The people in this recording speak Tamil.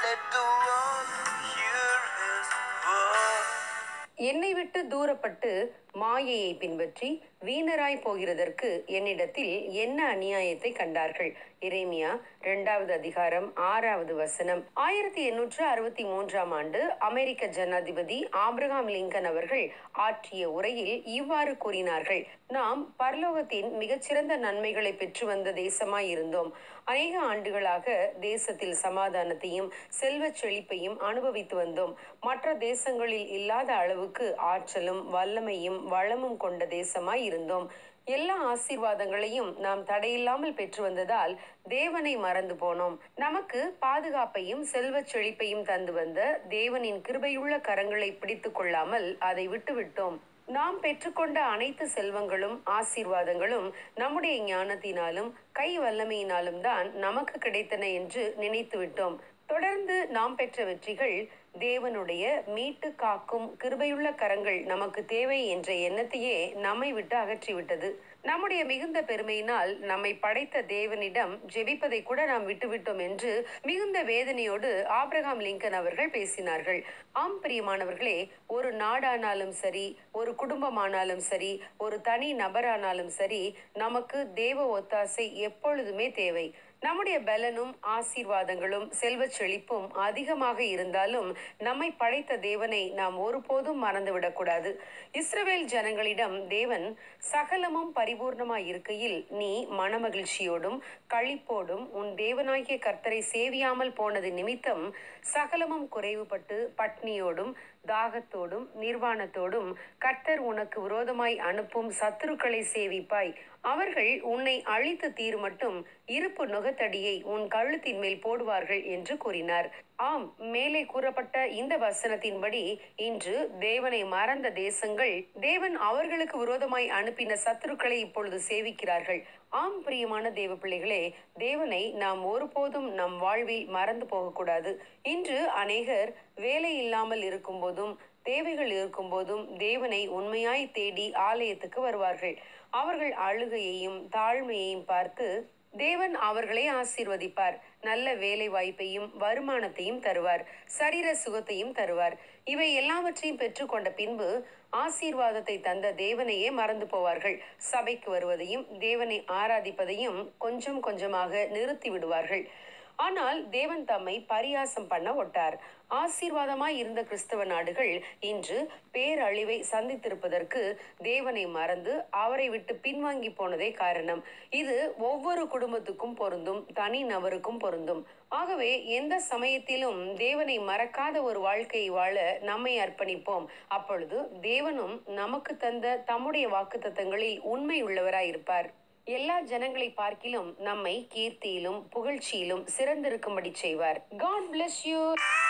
Let the world hear his voice. என்னை விட்டு தூரப்பட்டு மாயையை பின்பற்றி வீணராய் போகிறதற்கு என்னிடத்தில் என்ன அநியாயத்தை கண்டார்கள் இறைமியா இரண்டாவது அதிகாரம் ஆறாவது வசனம் ஆயிரத்தி எண்ணூற்று அறுபத்தி மூன்றாம் ஆண்டு அமெரிக்க ஜனாதிபதி ஆப்ரஹாம் லிங்கன் அவர்கள் ஆற்றிய உரையில் இவ்வாறு கூறினார்கள் நாம் பரலோகத்தின் மிகச்சிறந்த நன்மைகளை பெற்று வந்த தேசமாய் இருந்தோம் அநேக ஆண்டுகளாக தேசத்தில் சமாதானத்தையும் செல்வச் செழிப்பையும் அனுபவித்து வந்தோம் மற்ற தேசங்களில் இல்லாத அளவுக்கு ஆற்றலும் வல்லமையும் வளமும் கொண்ட தேசமாய் இருந்தோம் எல்லா ஆசீர்வாதங்களையும் நாம் தடையில்லாமல் பெற்று வந்ததால் தேவனை மறந்து போனோம் நமக்கு பாதுகாப்பையும் செல்வச் செழிப்பையும் தந்து வந்த தேவனின் கிருபையுள்ள கரங்களை பிடித்து கொள்ளாமல் அதை விட்டுவிட்டோம் நாம் பெற்றுக்கொண்ட அனைத்து செல்வங்களும் ஆசீர்வாதங்களும் நம்முடைய ஞானத்தினாலும் கை வல்லமையினாலும் தான் நமக்கு கிடைத்தன என்று நினைத்து விட்டோம் தொடர்ந்து நாம் பெற்ற வெற்றிகள் தேவனுடைய மீட்டு காக்கும் கிருபையுள்ள கரங்கள் நமக்கு தேவை என்ற எண்ணத்தையே நம்மை விட்டு அகற்றிவிட்டது நம்முடைய மிகுந்த பெருமையினால் நம்மை படைத்த தேவனிடம் ஜெபிப்பதை கூட நாம் விட்டுவிட்டோம் என்று மிகுந்த வேதனையோடு ஆப்ரஹாம் லிங்கன் அவர்கள் பேசினார்கள் ஆம் பிரியமானவர்களே ஒரு நாடானாலும் சரி ஒரு குடும்பமானாலும் சரி ஒரு தனி நபரானாலும் சரி நமக்கு தேவ ஒத்தாசை எப்பொழுதுமே தேவை நம்முடைய பலனும் ஆசீர்வாதங்களும் செல்வச் செழிப்பும் அதிகமாக இருந்தாலும் நம்மை படைத்த தேவனை நாம் ஒருபோதும் மறந்துவிடக்கூடாது இஸ்ரவேல் ஜனங்களிடம் தேவன் சகலமும் பரிபூர்ணமாய் இருக்கையில் நீ மனமகிழ்ச்சியோடும் களிப்போடும் உன் தேவனாகிய கர்த்தரை சேவியாமல் போனது நிமித்தம் சகலமும் குறைவுபட்டு பட்னியோடும் தாகத்தோடும் நிர்வாணத்தோடும் கர்த்தர் உனக்கு விரோதமாய் அனுப்பும் சத்துருக்களை சேவிப்பாய் அவர்கள் உன்னை அழித்து தீர் மட்டும் இருப்பு நுகத்தடியை உன் கழுத்தின் மேல் போடுவார்கள் என்று கூறினார் ஆம் மேலே கூறப்பட்ட இந்த வசனத்தின்படி இன்று தேவனை மறந்த தேசங்கள் தேவன் அவர்களுக்கு விரோதமாய் அனுப்பின சத்துருக்களை இப்பொழுது சேவிக்கிறார்கள் ஆம் பிரியமான தேவ பிள்ளைகளே தேவனை நாம் ஒருபோதும் நம் வாழ்வில் மறந்து போகக்கூடாது இன்று அநேகர் வேலை இல்லாமல் இருக்கும்போதும் தேவைகள் இருக்கும்போதும் தேவனை உண்மையாய் தேடி ஆலயத்துக்கு வருவார்கள் அவர்கள் அழுகையையும் தாழ்மையையும் பார்த்து தேவன் அவர்களை ஆசீர்வதிப்பார் நல்ல வேலை வாய்ப்பையும் வருமானத்தையும் தருவார் சரீர சுகத்தையும் தருவார் இவை எல்லாவற்றையும் பெற்றுக்கொண்ட பின்பு ஆசீர்வாதத்தை தந்த தேவனையே மறந்து போவார்கள் சபைக்கு வருவதையும் தேவனை ஆராதிப்பதையும் கொஞ்சம் கொஞ்சமாக நிறுத்தி விடுவார்கள் ஆனால் தேவன் தம்மை பரியாசம் பண்ண ஒட்டார் ஆசீர்வாதமாய் இருந்த கிறிஸ்தவ நாடுகள் இன்று பேரழிவை சந்தித்திருப்பதற்கு தேவனை மறந்து அவரை விட்டு பின்வாங்கி போனதே காரணம் இது ஒவ்வொரு குடும்பத்துக்கும் பொருந்தும் தனி நபருக்கும் பொருந்தும் ஆகவே எந்த சமயத்திலும் தேவனை மறக்காத ஒரு வாழ்க்கையை வாழ நம்மை அர்ப்பணிப்போம் அப்பொழுது தேவனும் நமக்கு தந்த தம்முடைய வாக்குத்தத்தங்களில் உண்மை உள்ளவராய் இருப்பார் எல்லா ஜனங்களை பார்க்கிலும் நம்மை கீர்த்தியிலும் புகழ்ச்சியிலும் சிறந்திருக்கும்படி செய்வார் காட் bless யூ